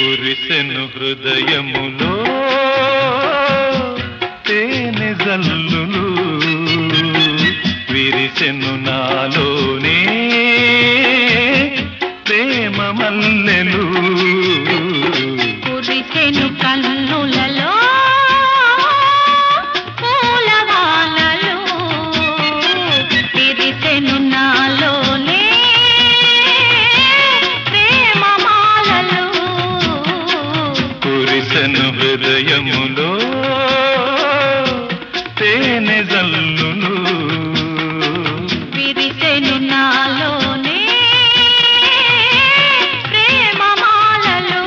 కురిసెను హృదయములో తేనె జల్లులు విరిసెను నాలోనే ప్రేమ మల్లెలు కురిసెను కన్నులలో పూలవానలు విరిసెను నాలోనే ప్రేమమాలలు కురిసెను హృదయములో తేనె జల్లులు విరిసెను నాలోనే ప్రేమమాలలు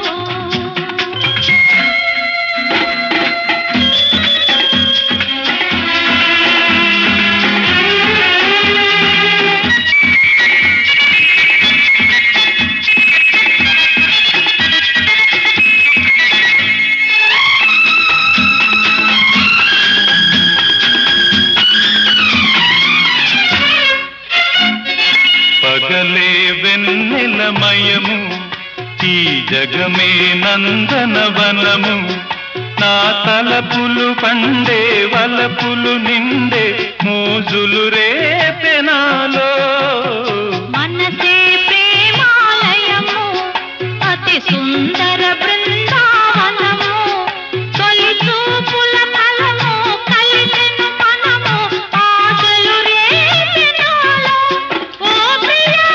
పగలే వెన్నెలమయము ఈ జగమే నందనవనము నా తలపులు పండే వలపులు నిండే మోజులు రేపెనాలో మనసే ప్రేమాలయము అతి సుందర బృందావనము తొలి చూపుల ఫలము కలిసెను మనము ఆశలు రేపినాలో ఓ ప్రియా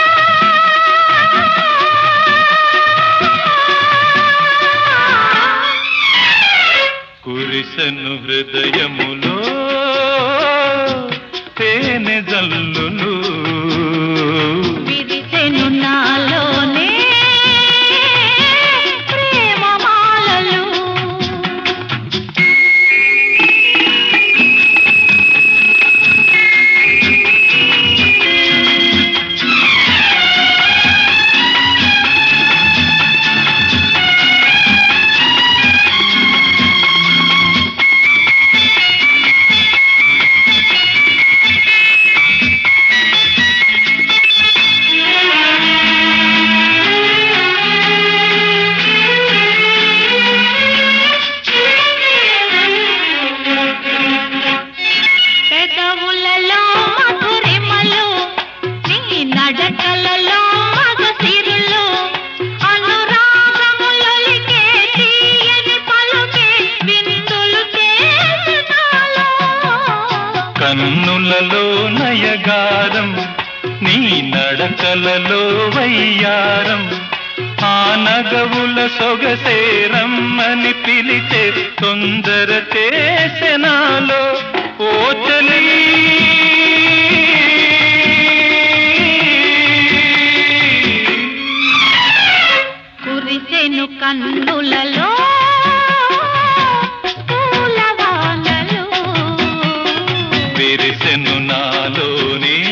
కురిసెను హృదయములో తేనె జల్లులు విరిసెను నాలోనే ప్రేమమాలలు పెదవులలో మధురిమలు నీ నడకలలో మగసిరులు అనురాగములొలికే తీయని పలుకే విందులు చేసినాలో కన్నులలో నయగారం నీ నడకలలో వయ్యారం ఆ నగవుల సొగసేరమ్మని పిలిచే తొందర చేసెనాలో ఓ చలీ కురిసెను కన్నులలో పూలవానలు విరిసెను నాలోనే